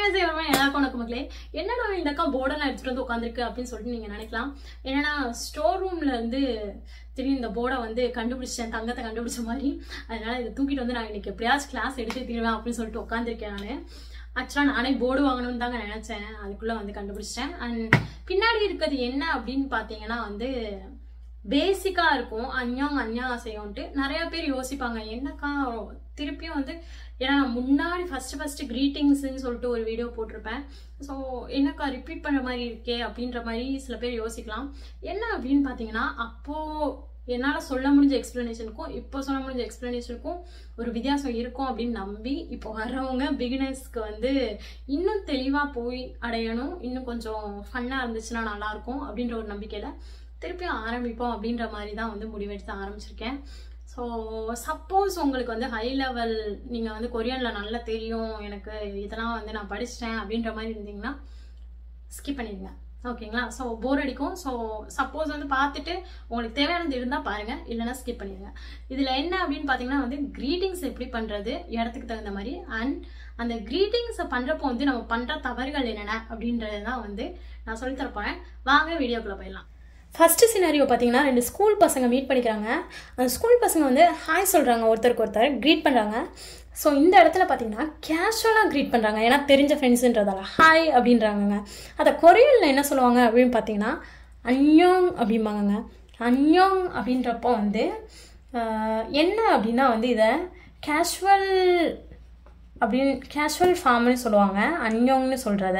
செய்வாங்க எல்லாருக்கும் வணக்கம் மக்களே என்னடா இந்த அக்கா போர்டெல்லாம் எடுத்துட்டு வந்து உட்காந்துருக்கு அப்படின்னு சொல்லிட்டு நீங்க நினைக்கலாம் என்னன்னா ஸ்டோர் ரூம்ல இருந்து திடீர்னு இந்த போர்டை வந்து கண்டுபிடிச்சேன் தங்கத்தை கண்டுபிடிச்ச மாதிரி அதனால இதை தூக்கிட்டு வந்து நான் இன்னைக்கு எப்படியாச்சும் கிளாஸ் எடுத்து தீருவேன் அப்படின்னு சொல்லிட்டு உட்காந்துருக்கேன் நான் ஆக்சுவலாக நானே போர்டு வாங்கணும்னு தாங்க நினச்சேன் அதுக்குள்ளே வந்து கண்டுபிடிச்சிட்டேன் அண்ட் பின்னாடி இருக்கிறது என்ன அப்படின்னு பார்த்தீங்கன்னா வந்து பேசிக்காக இருக்கும் அஞ்ஞாங் அஞ்ஞா அசையோன்ட்டு நிறைய பேர் யோசிப்பாங்க என்னக்கா திருப்பியும் வந்து ஏன்னா நான் முன்னாடி ஃபர்ஸ்ட் ஃபர்ஸ்ட் கிரீட்டிங்ஸ்ன்னு சொல்லிட்டு ஒரு வீடியோ போட்டிருப்பேன் ஸோ என்னக்கா ரிப்பீட் பண்ணுற மாதிரி இருக்கே அப்படின்ற மாதிரி சில பேர் யோசிக்கலாம் என்ன அப்படின்னு பார்த்தீங்கன்னா அப்போது என்னால் சொல்ல முடிஞ்ச எக்ஸ்ப்ளனேஷனுக்கும் இப்போ சொல்ல முடிஞ்ச எக்ஸ்ப்ளனேஷனுக்கும் ஒரு வித்தியாசம் இருக்கும் அப்படின்னு நம்பி இப்போ வர்றவங்க பிகினர்ஸ்க்கு வந்து இன்னும் தெளிவாக போய் அடையணும் இன்னும் கொஞ்சம் ஃபன்னாக இருந்துச்சுன்னா நல்லாயிருக்கும் அப்படின்ற ஒரு நம்பிக்கையில் திருப்பியும் ஆரம்பிப்போம் அப்படின்ற மாதிரி தான் வந்து முடிவெடுத்து ஆரம்பிச்சிருக்கேன் ஸோ சப்போஸ் உங்களுக்கு வந்து ஹை லெவல் நீங்கள் வந்து கொரியனில் நல்லா தெரியும் எனக்கு இதெல்லாம் வந்து நான் படிச்சிட்டேன் அப்படின்ற மாதிரி இருந்தீங்கன்னா ஸ்கிப் பண்ணிடுங்க ஓகேங்களா ஸோ போர் அடிக்கும் ஸோ சப்போஸ் வந்து பார்த்துட்டு உங்களுக்கு தேவையானது இருந்தால் பாருங்கள் இல்லைன்னா ஸ்கிப் பண்ணிடுங்க இதில் என்ன அப்படின்னு பார்த்தீங்கன்னா வந்து க்ரீட்டிங்ஸ் எப்படி பண்ணுறது இடத்துக்கு தகுந்த மாதிரி அண்ட் அந்த க்ரீட்டிங்ஸை பண்ணுறப்போ வந்து நம்ம பண்ணுற தவறுகள் என்னென்ன அப்படின்றது தான் வந்து நான் சொல்லித்தர போகிறேன் வாங்க வீடியோக்குள்ளே போயிடலாம் ஃபஸ்ட்டு சினாரியோ பார்த்தீங்கன்னா ரெண்டு ஸ்கூல் பசங்க மீட் பண்ணிக்கிறாங்க அந்த ஸ்கூல் பசங்க வந்து ஹாய் சொல்கிறாங்க ஒருத்தருக்கு ஒருத்தர் க்ரீட் பண்ணுறாங்க ஸோ இந்த இடத்துல பார்த்தீங்கன்னா கேஷுவலாக க்ரீட் பண்ணுறாங்க ஏன்னா தெரிஞ்ச ஃப்ரெண்ட்ஸுன்றதால ஹாய் அப்படின்றாங்கங்க அதை கொரியனில் என்ன சொல்லுவாங்க அப்படின்னு பார்த்தீங்கன்னா அன்யோங் அப்படிம்பாங்கங்க அன்யோங் அப்படின்றப்போ வந்து என்ன அப்படின்னா வந்து இதை கேஷுவல் அப்படின்னு கேஷுவல் ஃபார்ம்னு சொல்லுவாங்க அன்யோங்னு சொல்கிறத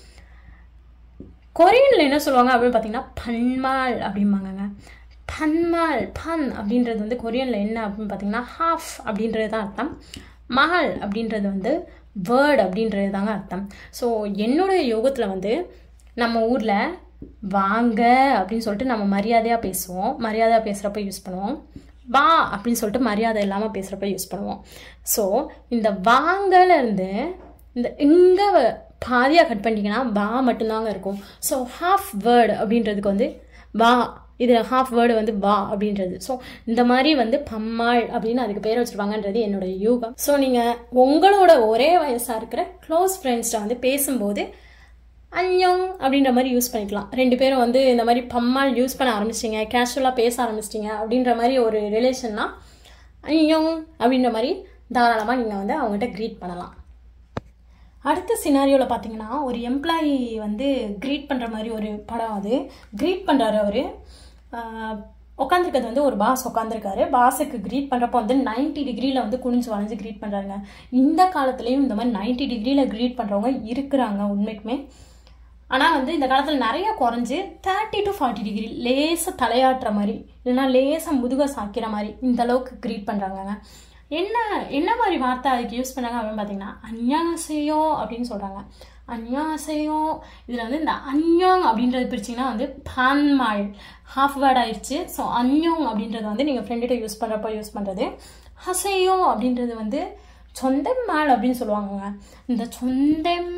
கொரியனில் என்ன சொல்லுவாங்க அப்படின்னு பார்த்தீங்கன்னா பன்மால் அப்படிம்பாங்கங்க பன்மால் பன் அப்படின்றது வந்து கொரியனில் என்ன அப்படின்னு பார்த்தீங்கன்னா ஹாஃப் அப்படின்றது தான் அர்த்தம் மகள் அப்படின்றது வந்து வேர்ட் அப்படின்றது தாங்க அர்த்தம் ஸோ என்னுடைய யோகத்தில் வந்து நம்ம ஊரில் வாங்க அப்படின்னு சொல்லிட்டு நம்ம மரியாதையாக பேசுவோம் மரியாதையாக பேசுகிறப்ப யூஸ் பண்ணுவோம் வா அப்படின்னு சொல்லிட்டு மரியாதை இல்லாமல் பேசுகிறப்ப யூஸ் பண்ணுவோம் ஸோ இந்த வாங்கலேருந்து இந்த இங்கே பாதியாக கட் பண்ணிட்டீங்கன்னா வா மட்டும்தாங்க இருக்கும் ஸோ ஹாஃப் வேர்டு அப்படின்றதுக்கு வந்து வா இது ஹாஃப் வேர்டு வந்து வா அப்படின்றது ஸோ இந்த மாதிரி வந்து பம்மாள் அப்படின்னு அதுக்கு பேர் வச்சுருவாங்கன்றது என்னோட யூகம் ஸோ நீங்கள் உங்களோட ஒரே வயசாக இருக்கிற க்ளோஸ் ஃப்ரெண்ட்ஸ்கிட்ட வந்து பேசும்போது அஞ்யோங் அப்படின்ற மாதிரி யூஸ் பண்ணிக்கலாம் ரெண்டு பேரும் வந்து இந்த மாதிரி பம்மாள் யூஸ் பண்ண ஆரம்பிச்சிட்டிங்க கேஷுவலாக பேச ஆரம்பிச்சிட்டிங்க அப்படின்ற மாதிரி ஒரு ரிலேஷன்னா அஞ்யோங் அப்படின்ற மாதிரி தாராளமாக நீங்கள் வந்து அவங்ககிட்ட க்ரீட் பண்ணலாம் அடுத்த சினாரியோவில் பார்த்தீங்கன்னா ஒரு எம்ப்ளாயி வந்து க்ரீட் பண்ணுற மாதிரி ஒரு படம் அது க்ரீட் பண்ணுறாரு அவர் உட்காந்துருக்கிறது வந்து ஒரு பாஸ் உட்காந்துருக்காரு பாஸுக்கு க்ரீட் பண்ணுறப்போ வந்து நைன்டி டிகிரியில் வந்து குனிஞ்சு வளைஞ்சு க்ரீட் பண்ணுறாங்க இந்த காலத்துலேயும் இந்த மாதிரி நைன்டி டிகிரியில் க்ரீட் பண்ணுறவங்க இருக்கிறாங்க உண்மைக்குமே ஆனால் வந்து இந்த காலத்தில் நிறைய குறைஞ்சி தேர்ட்டி டு ஃபார்ட்டி டிகிரி லேசாக தலையாட்டுற மாதிரி இல்லைன்னா லேசாக முதுக சாய்க்கிற மாதிரி இந்த அளவுக்கு க்ரீட் பண்ணுறாங்கங்க என்ன என்ன மாதிரி வார்த்தை அதுக்கு யூஸ் பண்ணாங்க அப்படின்னு பார்த்தீங்கன்னா அந்யாசையோ அப்படின்னு சொல்கிறாங்க அந்யாசையோ இதில் வந்து இந்த அந்யோங் அப்படின்றது பிரிச்சிங்கன்னா வந்து பான்மாள் ஹாஃப் வேர்ட் ஆயிடுச்சு ஸோ அந்யோங் அப்படின்றது வந்து நீங்கள் ஃப்ரெண்டுகிட்ட யூஸ் பண்ணுறப்போ யூஸ் பண்ணுறது ஹசையோ அப்படின்றது வந்து சொந்தம் மாள் அப்படின்னு சொல்லுவாங்கங்க இந்த சொந்தம்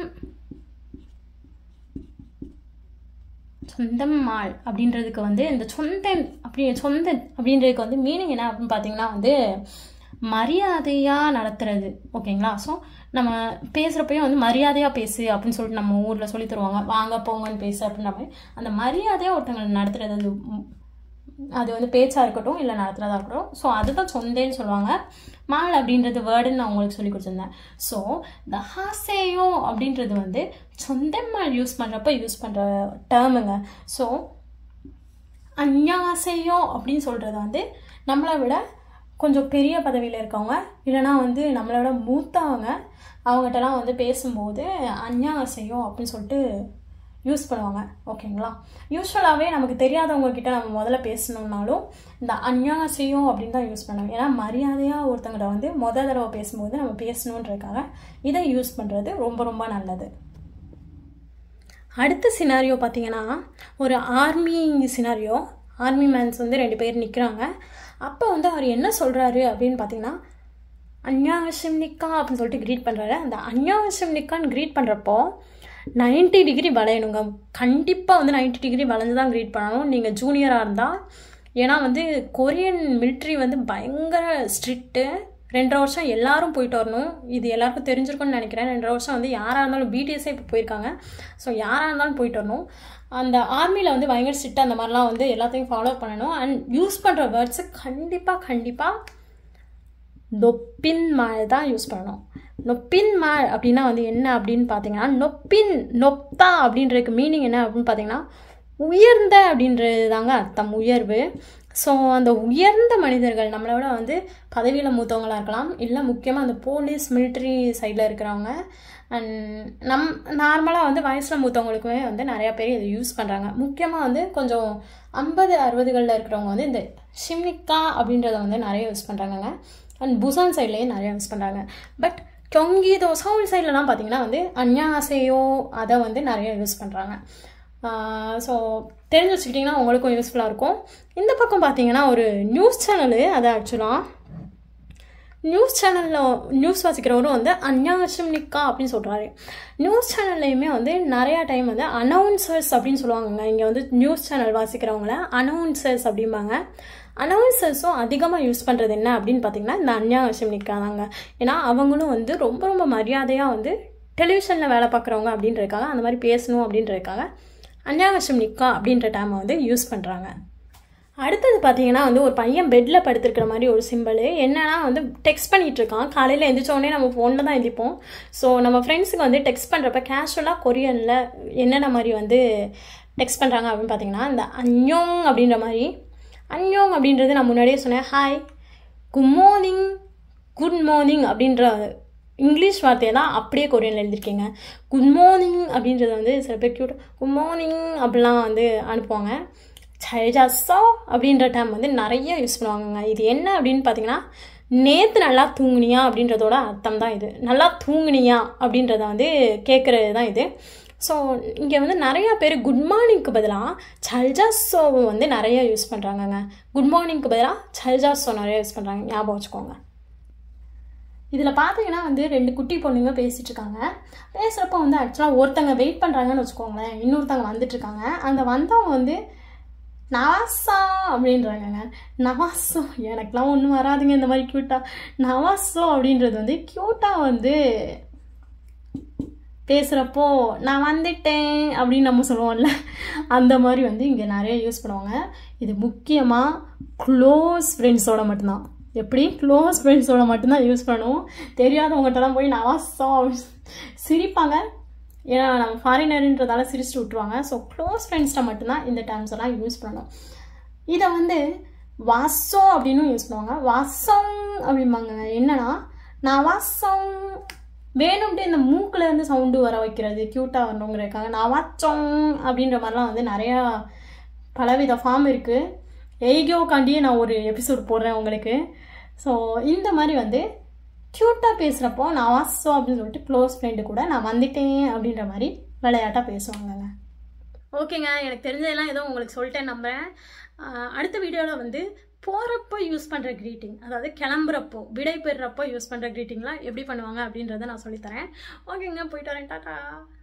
சொந்தம் மாள் அப்படின்றதுக்கு வந்து இந்த சொந்தம் அப்படி சொந்த அப்படின்றதுக்கு வந்து மீனிங் என்ன அப்படின்னு பார்த்தீங்கன்னா வந்து மரியாதையாக நடத்துறது ஓகேங்களா ஸோ நம்ம பேசுகிறப்பையும் வந்து மரியாதையாக பேசு அப்படின்னு சொல்லிட்டு நம்ம ஊரில் சொல்லி தருவாங்க வாங்க போங்கன்னு பேசு அப்படின்ற மாதிரி அந்த மரியாதையாக ஒருத்தங்களை நடத்துறது அது அது வந்து பேச்சாக இருக்கட்டும் இல்லை நடத்துகிறதா இருக்கட்டும் ஸோ அதுதான் சொந்தேன்னு சொல்லுவாங்க மால் அப்படின்றது வேர்டுன்னு நான் உங்களுக்கு சொல்லி கொடுத்துருந்தேன் ஸோ இந்த ஹாசேயோ அப்படின்றது வந்து சொந்த மால் யூஸ் பண்ணுறப்ப யூஸ் பண்ணுற டேர்முங்க ஸோ அந்யாசையோ அப்படின்னு சொல்கிறது வந்து நம்மளை விட கொஞ்சம் பெரிய பதவியில் இருக்கவங்க இல்லைனா வந்து நம்மளை விட மூத்தவங்க அவங்ககிட்டலாம் வந்து பேசும்போது அந்யாசையோ அப்படின்னு சொல்லிட்டு யூஸ் பண்ணுவாங்க ஓகேங்களா யூஸ்வலாகவே நமக்கு தெரியாதவங்க கிட்ட நம்ம முதல்ல பேசணுன்னாலும் இந்த அந்யாசையோ அப்படின்னு தான் யூஸ் பண்ணுவோம் ஏன்னா மரியாதையாக ஒருத்தங்கிட்ட வந்து முத தடவை பேசும்போது நம்ம பேசணுன்றதுக்காக இதை யூஸ் பண்ணுறது ரொம்ப ரொம்ப நல்லது அடுத்த சினாரியோ பார்த்தீங்கன்னா ஒரு ஆர்மி சினாரியோ ஆர்மி மேன்ஸ் வந்து ரெண்டு பேர் நிற்கிறாங்க அப்போ வந்து அவர் என்ன சொல்கிறாரு அப்படின்னு பார்த்தீங்கன்னா அந்யாவசியம் நிக்கா அப்படின்னு சொல்லிட்டு க்ரீட் பண்ணுறாரு அந்த அந்யாவசியம் நிக்கான்னு க்ரீட் பண்ணுறப்போ நைன்ட்டி டிகிரி வளையணுங்க கண்டிப்பாக வந்து நைன்ட்டி டிகிரி வளைஞ்சு தான் க்ரீட் பண்ணணும் நீங்கள் ஜூனியராக இருந்தால் ஏன்னா வந்து கொரியன் மிலிட்ரி வந்து பயங்கர ஸ்ட்ரிக்ட்டு ரெண்டரை வருஷம் எல்லாரும் போயிட்டு வரணும் இது எல்லாருக்கும் தெரிஞ்சிருக்கும்னு நினைக்கிறேன் ரெண்டரை வருஷம் வந்து யாராக இருந்தாலும் பிடிஎஸ்ஸே இப்போ போயிருக்காங்க ஸோ யாராக இருந்தாலும் போயிட்டு வரணும் அந்த ஆர்மியில் வந்து பயங்கர ஸ்ட்ரிக்ட் அந்த மாதிரிலாம் வந்து எல்லாத்தையும் ஃபாலோ பண்ணணும் அண்ட் யூஸ் பண்ணுற வேர்ட்ஸு கண்டிப்பாக கண்டிப்பாக நொப்பின் மாழ் தான் யூஸ் பண்ணணும் நொப்பின் மாழ் அப்படின்னா வந்து என்ன அப்படின்னு பார்த்தீங்கன்னா நொப்பின் நொப்தா அப்படின்றதுக்கு மீனிங் என்ன அப்படின்னு பார்த்தீங்கன்னா உயர்ந்த அப்படின்றது தாங்க அர்த்தம் உயர்வு ஸோ அந்த உயர்ந்த மனிதர்கள் நம்மளோட வந்து பதவியில் மூத்தவங்களாக இருக்கலாம் இல்லை முக்கியமாக அந்த போலீஸ் மிலிட்ரி சைடில் இருக்கிறவங்க அண்ட் நம் நார்மலாக வந்து வயசில் மூத்தவங்களுக்குமே வந்து நிறையா பேர் இதை யூஸ் பண்ணுறாங்க முக்கியமாக வந்து கொஞ்சம் ஐம்பது அறுபதுகளில் இருக்கிறவங்க வந்து இந்த ஷிம்னிக்கா அப்படின்றத வந்து நிறைய யூஸ் பண்ணுறாங்கங்க அண்ட் புசான் சைட்லேயும் நிறைய யூஸ் பண்ணுறாங்க பட் டொங்கி தோசவுல் சைட்லலாம் பார்த்தீங்கன்னா வந்து அந்யாசையோ அதை வந்து நிறைய யூஸ் பண்ணுறாங்க ஸோ தெரிஞ்சு வச்சுக்கிட்டிங்கன்னா உங்களுக்கும் யூஸ்ஃபுல்லாக இருக்கும் இந்த பக்கம் பார்த்தீங்கன்னா ஒரு நியூஸ் சேனலு அது ஆக்சுவலாக நியூஸ் சேனலில் நியூஸ் வாசிக்கிறவரும் வந்து அந்யாசம் நிக்கா அப்படின்னு சொல்கிறாரு நியூஸ் சேனல்லையுமே வந்து நிறையா டைம் வந்து அனௌன்சர்ஸ் அப்படின்னு சொல்லுவாங்கங்க இங்கே வந்து நியூஸ் சேனல் வாசிக்கிறவங்கள அனௌன்சர்ஸ் அப்படிம்பாங்க அனௌன்சர்ஸும் அதிகமாக யூஸ் பண்ணுறது என்ன அப்படின்னு பார்த்தீங்கன்னா இந்த அந்யாசம் நிக்கா தாங்க ஏன்னா அவங்களும் வந்து ரொம்ப ரொம்ப மரியாதையாக வந்து டெலிவிஷனில் வேலை பார்க்குறவங்க அப்படின்றதுக்காக அந்த மாதிரி பேசணும் அப்படின்றதுக்காக அந்யாவசம் நிக்கா அப்படின்ற டைமை வந்து யூஸ் பண்ணுறாங்க அடுத்தது பார்த்தீங்கன்னா வந்து ஒரு பையன் பெட்டில் படுத்திருக்கிற மாதிரி ஒரு சிம்பிள் என்னன்னா வந்து டெக்ஸ்ட் பண்ணிட்டு இருக்கான் காலையில் எந்திரிச்சோடனே நம்ம ஃபோனில் தான் எழுதிப்போம் ஸோ நம்ம ஃப்ரெண்ட்ஸுக்கு வந்து டெக்ஸ்ட் பண்ணுறப்ப கேஷுவலாக கொரியனில் என்னென்ன மாதிரி வந்து டெக்ஸ்ட் பண்ணுறாங்க அப்படின்னு பார்த்தீங்கன்னா இந்த அன்யோங் அப்படின்ற மாதிரி அன்யோங் அப்படின்றது நான் முன்னாடியே சொன்னேன் hi good morning good morning அப்படின்ற இங்கிலீஷ் வார்த்தையை தான் அப்படியே கொரியனில் எழுதிருக்கீங்க குட் மார்னிங் அப்படின்றது வந்து சில பேர் க்யூட் குட் மார்னிங் அப்படிலாம் வந்து அனுப்புவாங்க சைஜாஸா அப்படின்ற டைம் வந்து நிறைய யூஸ் பண்ணுவாங்கங்க இது என்ன அப்படின்னு பார்த்தீங்கன்னா நேற்று நல்லா தூங்குனியா அப்படின்றதோட அர்த்தம் தான் இது நல்லா தூங்குனியா அப்படின்றத வந்து கேட்குறது தான் இது ஸோ இங்கே வந்து நிறையா பேர் குட் மார்னிங்க்கு பதிலாக சல்ஜாஸோவை வந்து நிறைய யூஸ் பண்ணுறாங்கங்க குட் மார்னிங்க்கு பதிலாக சல்ஜாஸோ நிறைய யூஸ் பண்ணுறாங்க ஞாபகம் வச்சுக்கோங்க இதில் பார்த்தீங்கன்னா வந்து ரெண்டு குட்டி பொண்ணுங்க பேசிகிட்டு இருக்காங்க பேசுகிறப்ப வந்து ஆக்சுவலாக ஒருத்தங்க வெயிட் பண்ணுறாங்கன்னு வச்சுக்கோங்களேன் இன்னொருத்தவங்க வந்துட்டுருக்காங்க அந்த வந்தவங்க வந்து நவாசா அப்படின்றாங்கங்க நவாசோ எனக்குலாம் ஒன்றும் வராதுங்க இந்த மாதிரி க்யூட்டாக நவாசோ அப்படின்றது வந்து க்யூட்டாக வந்து பேசுகிறப்போ நான் வந்துட்டேன் அப்படின்னு நம்ம சொல்லுவோம்ல அந்த மாதிரி வந்து இங்கே நிறைய யூஸ் பண்ணுவாங்க இது முக்கியமாக க்ளோஸ் ஃப்ரெண்ட்ஸோட மட்டும்தான் எப்படி க்ளோஸ் ஃப்ரெண்ட்ஸோட மட்டும்தான் யூஸ் பண்ணுவோம் தெரியாதவங்ககிட்டலாம் போய் நவாசோ சிரிப்பாங்க ஏன்னா நம்ம ஃபாரினருன்றதால சிரிச்சுட்டு விட்ருவாங்க ஸோ க்ளோஸ் ஃப்ரெண்ட்ஸ்கிட்ட மட்டும்தான் இந்த டேர்ம்ஸ் எல்லாம் யூஸ் பண்ணணும் இதை வந்து வாசோ அப்படின்னு யூஸ் பண்ணுவாங்க வாசம் அப்படிம்பாங்க என்னன்னா நான் வாசம் வேணும்ட்டு இந்த மூக்கில் இருந்து சவுண்டு வர வைக்கிறது க்யூட்டாக வரணுங்கிறதுக்காக நான் வாச்சோம் அப்படின்ற மாதிரிலாம் வந்து நிறையா பலவித ஃபார்ம் இருக்குது எய்கோக்காண்டியே நான் ஒரு எபிசோட் போடுறேன் உங்களுக்கு ஸோ இந்த மாதிரி வந்து க்யூட்டாக பேசுகிறப்போ நான் வாசம் அப்படின்னு சொல்லிட்டு க்ளோஸ் ஃப்ரெண்டு கூட நான் வந்துட்டேன் அப்படின்ற மாதிரி விளையாட்டாக பேசுவாங்கங்க ஓகேங்க எனக்கு தெரிஞ்சதெல்லாம் ஏதோ உங்களுக்கு சொல்லிட்டேன் நம்புறேன் ஆஹ் அடுத்த வீடியோவில் வந்து போகிறப்போ யூஸ் பண்ணுற க்ரீட்டிங் அதாவது கிளம்புறப்போ விடை பெறுறப்போ யூஸ் பண்ணுற க்ரீட்டிங்லாம் எப்படி பண்ணுவாங்க அப்படின்றத நான் சொல்லித்தரேன் ஓகேங்க போயிட்டு வரேன் டாட்டா